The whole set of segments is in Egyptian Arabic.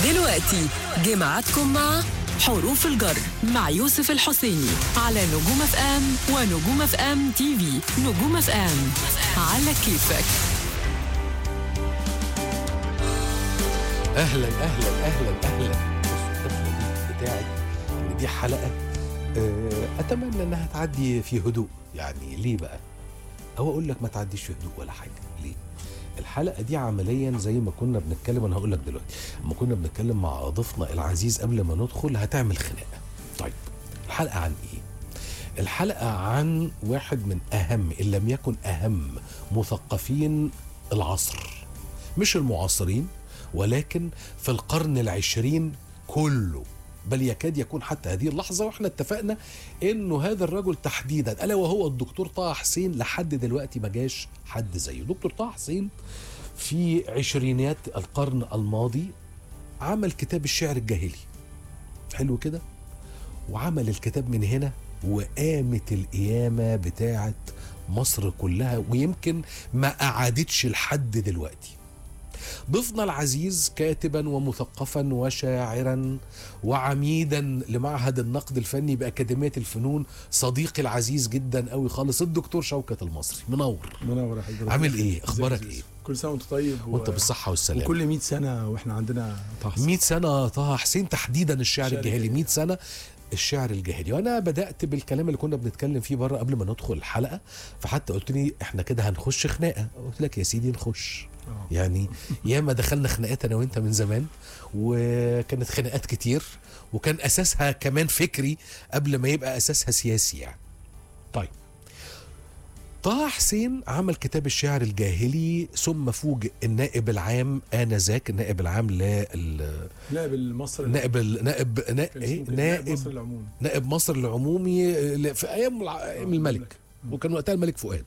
دلوقتي جمعتكم مع حروف الجر مع يوسف الحسيني على نجوم اف ام ونجوم اف ام تي في نجوم اف ام على كيفك اهلا اهلا اهلا اهلا بصوا الدخله دي بتاعت ان دي حلقه آه، اتمنى انها تعدي في هدوء يعني ليه بقى او اقول لك ما تعديش في هدوء ولا حاجه ليه الحلقه دي عمليا زي ما كنا بنتكلم انا هقول لك دلوقتي لما كنا بنتكلم مع ضيفنا العزيز قبل ما ندخل هتعمل خناقه طيب الحلقه عن ايه الحلقه عن واحد من اهم ان لم يكن اهم مثقفين العصر مش المعاصرين ولكن في القرن العشرين كله بل يكاد يكون حتى هذه اللحظة واحنا اتفقنا انه هذا الرجل تحديدا الا وهو الدكتور طه حسين لحد دلوقتي ما جاش حد زيه دكتور طه حسين في عشرينيات القرن الماضي عمل كتاب الشعر الجاهلي حلو كده وعمل الكتاب من هنا وقامت القيامة بتاعت مصر كلها ويمكن ما أعادتش لحد دلوقتي ضيفنا العزيز كاتبا ومثقفا وشاعرا وعميدا لمعهد النقد الفني بأكاديمية الفنون صديقي العزيز جدا قوي خالص الدكتور شوكت المصري منور منور يا حضرتك عامل ايه؟ ازيك أخبارك يا ايه؟ يوسف؟ كل سنه وانت طيب و- وانت بالصحة والسلامة وكل 100 سنه واحنا عندنا تحصيل 100 سنة طه حسين تحديدا الشعر الشعر الجاهلي الجاهلي. 100 سنة الشعر الجاهلي وانا بدات بالكلام اللي كنا بنتكلم فيه بره قبل ما ندخل الحلقه فحتى قلت لي احنا كده هنخش خناقه قلت لك يا سيدي نخش آه. يعني ياما دخلنا خناقات انا وانت من زمان وكانت خناقات كتير وكان اساسها كمان فكري قبل ما يبقى اساسها سياسي يعني طيب طه حسين عمل كتاب الشعر الجاهلي ثم فوجئ النائب العام انذاك النائب العام لل نائب المصري نائب ال- نائب نا- كان ايه اسمه كده، نائب نائب مصر العموم نائب مصر العمومي ل- في ايام الع- ايام الملك وكان وقتها الملك فؤاد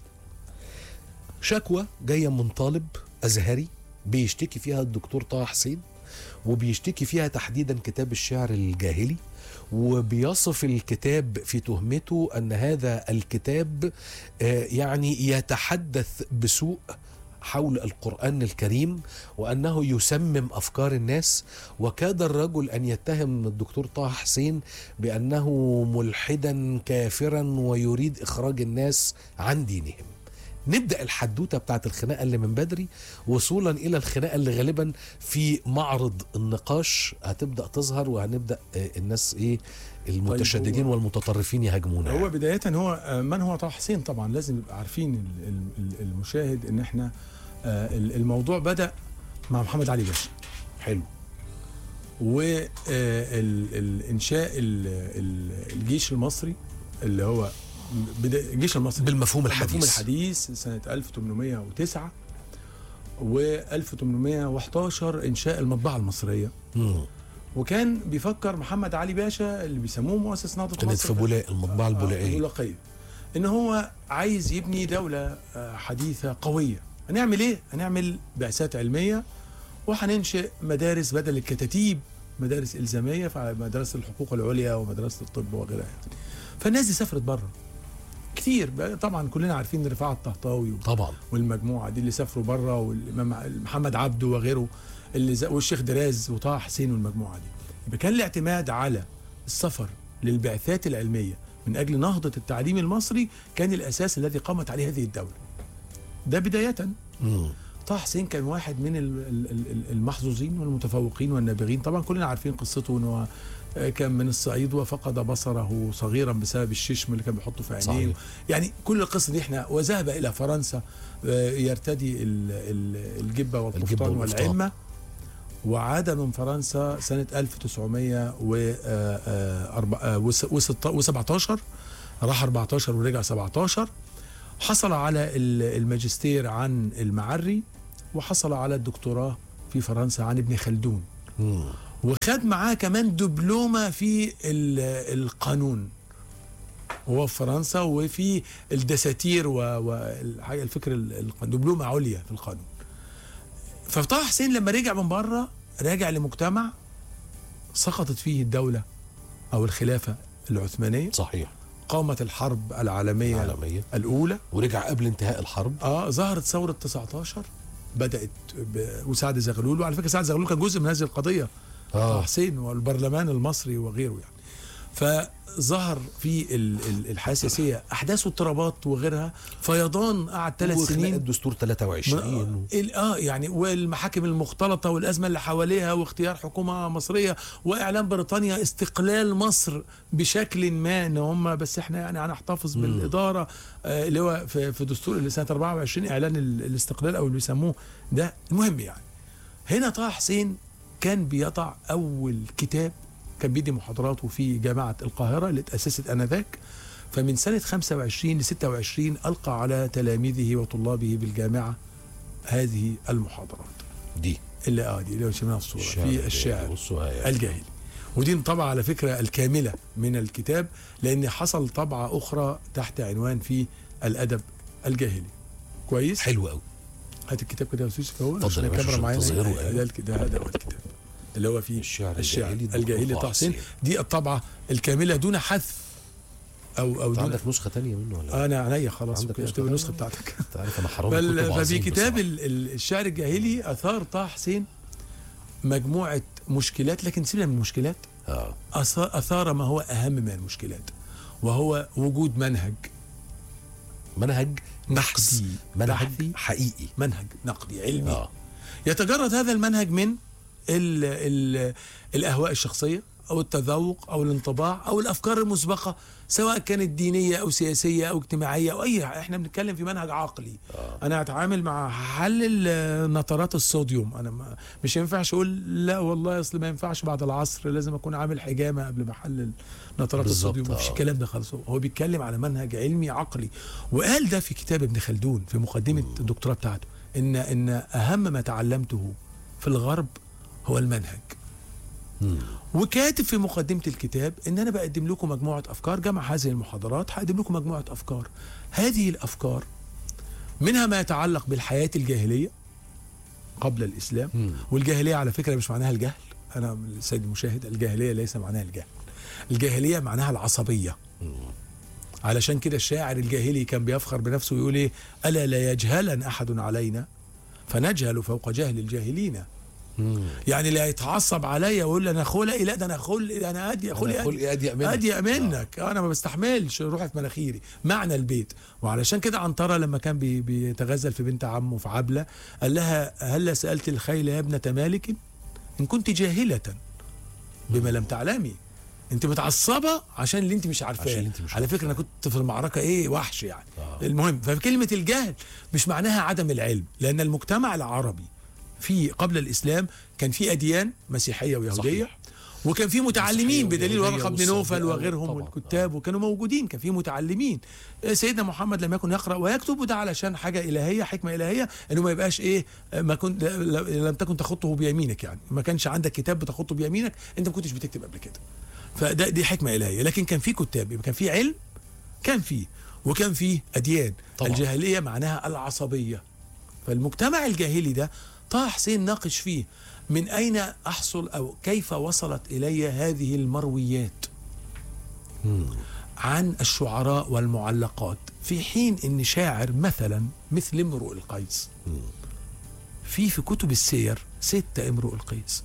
شكوى جايه من طالب ازهري بيشتكي فيها الدكتور طه حسين وبيشتكي فيها تحديدا كتاب الشعر الجاهلي وبيصف الكتاب في تهمته ان هذا الكتاب آه، يعني يتحدث بسوء حول القرآن الكريم وأنه يسمم أفكار الناس وكاد الرجل أن يتهم الدكتور طه حسين بأنه ملحدا كافرا ويريد إخراج الناس عن دينهم نبدأ الحدوتة بتاعت الخناقة اللي من بدري وصولا إلى الخناقة اللي غالبا في معرض النقاش هتبدأ تظهر وهنبدأ آه، الناس إيه المتشددين هو- والمتطرفين يهاجمونا هو يعني. بدايه هو آه، من هو طه حسين طبعا لازم يبقى عارفين ال- ال- ال- المشاهد ان احنا آه، ال- الموضوع بدا مع محمد علي باشا حلو والانشاء الجيش المصري اللي هو بدا الجيش المصري بالمفهوم الحديث المفهوم الحديث سنة 1809 و 1811 إنشاء المطبعة المصرية مم. وكان بيفكر محمد علي باشا اللي بيسموه مؤسس نهضة كانت مصر في بولاق المطبعة البولائية البولقية إن هو عايز يبني دولة آه، حديثة قوية هنعمل إيه؟ هنعمل بعثات علمية وهننشئ مدارس بدل الكتاتيب مدارس إلزامية فمدارس الحقوق العليا ومدرسة الطب وغيرها يعني. فالناس دي سافرت بره كتير بقى طبعا كلنا عارفين رفاعة الطهطاوي طبعا والمجموعه دي اللي سافروا بره والامام محمد عبده وغيره اللي ز- والشيخ دراز وطه حسين والمجموعه دي يبقى كان الاعتماد على السفر للبعثات العلميه من اجل نهضه التعليم المصري كان الاساس الذي قامت عليه هذه الدوله ده بدايه مم. طه حسين كان واحد من ال- ال- ال- المحظوظين والمتفوقين والنابغين طبعا كلنا عارفين قصته ان هو آه، كان من الصعيد وفقد بصره صغيرا بسبب الششم اللي كان بيحطه في عينيه صحيح. يعني كل القصه دي احنا وذهب الى فرنسا آه، يرتدي ال- ال- الجبه والقفطان الجبة والقفطان. والعمه وعاد من فرنسا سنه 1917 راح 14 ورجع 17 حصل على ال- الماجستير عن المعري وحصل على الدكتوراه في فرنسا عن ابن خلدون مم. وخد معاه كمان دبلومه في ال- القانون وهو في فرنسا وفي الدساتير والحاجه الفكر ال- الق- دبلومه عليا في القانون فطه حسين لما رجع من بره راجع لمجتمع سقطت فيه الدوله او الخلافه العثمانيه صحيح قامت الحرب العالميه العالمية الاولى ورجع قبل انتهاء الحرب اه ظهرت ثوره 19 بدات ب- وسعد زغلول وعلى فكره سعد زغلول كان جزء من هذه القضيه آه. طه حسين والبرلمان المصري وغيره يعني فظهر في ال- ال- الحياه السياسيه احداث واضطرابات وغيرها فيضان قعد ثلاث وخناقة سنين الدستور 23 ال- اه يعني والمحاكم المختلطه والازمه اللي حواليها واختيار حكومه مصريه واعلان بريطانيا استقلال مصر بشكل ما ان هم بس احنا يعني هنحتفظ بالاداره آه اللي هو في, في دستور اللي سنه 24 اعلان ال- الاستقلال او اللي بيسموه ده المهم يعني هنا طه حسين كان بيضع اول كتاب كان بيدي محاضراته في جامعه القاهره اللي اتاسست انذاك فمن سنه 25 ل 26 القى على تلاميذه وطلابه بالجامعه هذه المحاضرات دي اللي اه دي اللي هو شايفينها الصوره في الشعر بصوا هي الجاهلي ودي طبعا على فكره الكامله من الكتاب لان حصل طبعه اخرى تحت عنوان في الادب الجاهلي كويس حلو قوي هات الكتاب كده يا استاذ يوسف اهو اتفضل عشان يا باشا، الكاميرا معانا عشان تظهره، ده أيوة. الك- ده هذا هو الكتاب اللي هو فيه الشعر الشعر الجاهلي الجاهلي دكتور طه طه حسين حسين. دي الطبعه الكامله دون حذف او او انت دون عندك نسخه تانية منه ولا انا عينيا خلاص عندك اوكي نسخة اكتب النسخه تانية؟ بتاعتك انت عارف انا حرام بل كتب ففي عظيم كتاب بصراحة. ال- ال- الشعر الجاهلي اثار طه حسين مجموعه مشكلات لكن سيبنا من المشكلات اه أث- اثار ما هو اهم من المشكلات وهو وجود منهج منهج بحث نقدي منهج بحثي حقيقي منهج نقدي علمي اه يتجرد هذا المنهج من ال ال الاهواء الشخصيه او التذوق او الانطباع او الافكار المسبقه سواء كانت دينيه او سياسيه او اجتماعيه او اي احنا بنتكلم في منهج عقلي آه. انا هتعامل مع حل نطرات الصوديوم انا ما مش ينفعش اقول لا والله اصل ما ينفعش بعد العصر لازم اكون عامل حجامه قبل ما احلل نطرات بالظبط، الصوديوم مفيش آه. الكلام ده خالص هو بيتكلم على منهج علمي عقلي وقال ده في كتاب ابن خلدون في مقدمه الدكتوراه بتاعته ان ان اهم ما تعلمته في الغرب هو المنهج مم. وكاتب في مقدمة الكتاب ان انا بقدم لكم مجموعة افكار جمع هذه المحاضرات هقدم لكم مجموعة افكار هذه الافكار منها ما يتعلق بالحياة الجاهلية قبل الاسلام مم. والجاهلية على فكرة مش معناها الجهل انا السيد المشاهد الجاهلية ليس معناها الجهل الجاهلية معناها العصبية علشان كده الشاعر الجاهلي كان بيفخر بنفسه ويقول ايه الا لا يجهلن احد علينا فنجهل فوق جهل الجاهلين مم. يعني لا يتعصب عليا ويقول لي انا خلقي لا ده انا خلقي انا ادي خلقي أنا خلقي أضيق منك. اضيق منك انا ما بستحملش روحي في مناخيري معنى البيت وعلشان كده عنترة لما كان بي بيتغزل في بنت عمه في عبلة قال لها هل سألت الخيل يا ابنة مالك إن كنت جاهلة بما لم تعلمي انت متعصبه عشان اللي انت مش عارفاه عشان اللي انت مش على فكره انا كنت في المعركه ايه وحش يعني آه. المهم فكلمه الجهل مش معناها عدم العلم لان المجتمع العربي في قبل الاسلام كان في اديان مسيحيه ويهوديه صحيح. وكان في متعلمين مسيحية بدليل ويهودية ورقه بن نوفل والصابئة وغيرهم طبعاً. والكتاب وكانوا موجودين كان في متعلمين سيدنا محمد لم يكن يقرا ويكتب وده علشان حاجه الهيه حكمه الهيه انه ما يبقاش ايه ما كنت لم تكن تخطه بيمينك يعني ما كانش عندك كتاب بتخطه بيمينك انت ما كنتش بتكتب قبل كده فده دي حكمه الهيه لكن كان في كتاب يبقى كان في علم كان في وكان في اديان طبعاً. الجاهليه معناها العصبيه فالمجتمع الجاهلي ده طه حسين ناقش فيه من اين احصل او كيف وصلت الي هذه المرويات مم. عن الشعراء والمعلقات في حين ان شاعر مثلا مثل امرؤ القيس مم. في في كتب السير ستة امرؤ القيس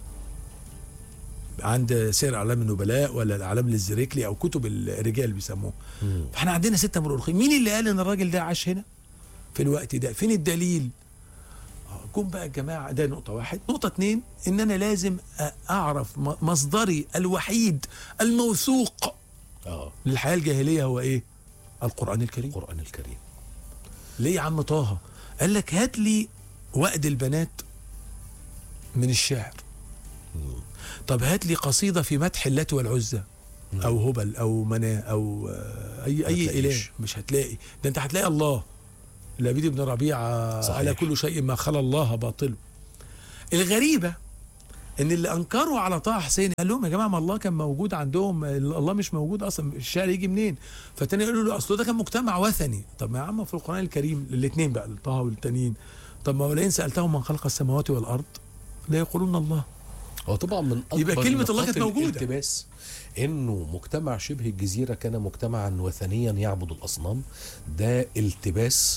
عند سير اعلام النبلاء ولا الاعلام للزريكلي او كتب الرجال بيسموه مم. فاحنا عندنا ستة امرؤ القيس مين اللي قال ان الراجل ده عاش هنا في الوقت ده فين الدليل آه، جم بقى الجماعة ده نقطة واحد نقطة اتنين ان انا لازم أ- اعرف م- مصدري الوحيد الموثوق اه للحياة الجاهلية هو ايه القرآن الكريم القران الكريم ليه يا عم طه قال لك هات لي وأد البنات من الشعر طب هات لي قصيدة في مدح اللات والعزى أو هبل أو مناه أو آه، أي أي هتلاقيش. إله مش هتلاقي ده أنت هتلاقي الله لبيد بن ربيعة صحيح. على كل شيء ما خلا الله باطل الغريبة ان اللي انكروا على طه حسين قال لهم يا جماعه ما الله كان موجود عندهم الله مش موجود اصلا الشعر يجي منين فالتاني يقولوا له اصل ده كان مجتمع وثني طب ما يا عم في القران الكريم الاثنين بقى طه والتانيين طب ما ولئن سالتهم من خلق السماوات والارض لا يقولون الله هو طبعا من اكبر يبقى كلمة الله نقاط كانت موجودة. الالتباس انه مجتمع شبه الجزيره كان مجتمعا وثنيا يعبد الاصنام ده التباس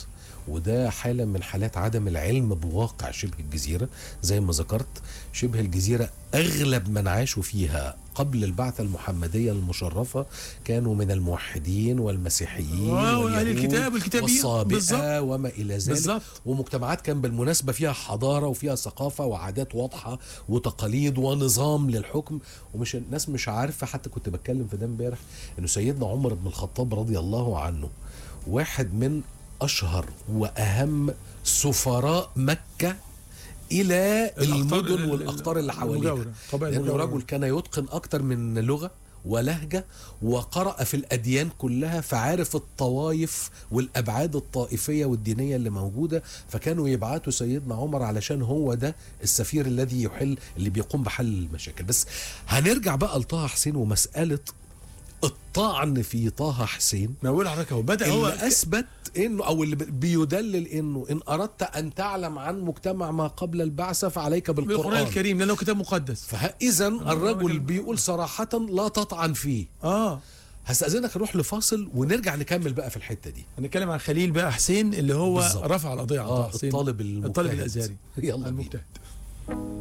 وده حالة من حالات عدم العلم بواقع شبه الجزيرة زي ما ذكرت شبه الجزيرة أغلب من عاشوا فيها قبل البعثة المحمدية المشرفة كانوا من الموحدين والمسيحيين آه، وأهل واليهود الكتاب والكتابيين. والصابئة بالظبط. وما إلى ذلك بالظبط. ومجتمعات كان بالمناسبة فيها حضارة وفيها ثقافة وعادات واضحة وتقاليد ونظام للحكم ومش الناس مش عارفة حتى كنت بتكلم في ده امبارح انه سيدنا عمر بن الخطاب رضي الله عنه واحد من اشهر واهم سفراء مكة الى الأقطار- المدن ال- والاقطار اللي حواليها المجاورة. قبائل لانه المجاورة. رجل كان يتقن اكتر من لغه ولهجه وقرأ في الاديان كلها فعارف الطوائف والابعاد الطائفيه والدينيه اللي موجوده فكانوا يبعتوا سيدنا عمر علشان هو ده السفير الذي يحل اللي بيقوم بحل المشاكل بس هنرجع بقى لطه حسين ومساله الطعن في طه حسين ما بقول لحضرتك هو بدا هو اللي اثبت انه او اللي بيدلل انه ان اردت ان تعلم عن مجتمع ما قبل البعثه فعليك بالقران بالقران الكريم لانه كتاب مقدس فاذا الرجل راجل- بيقول صراحه لا تطعن فيه اه هستاذنك نروح لفاصل ونرجع نكمل بقى في الحته دي هنتكلم عن خليل بقى حسين اللي هو بالظبط. رفع القضيه على اه طه حسين الطالب المجتهد الطالب الازهري يلا بينا. المجتهد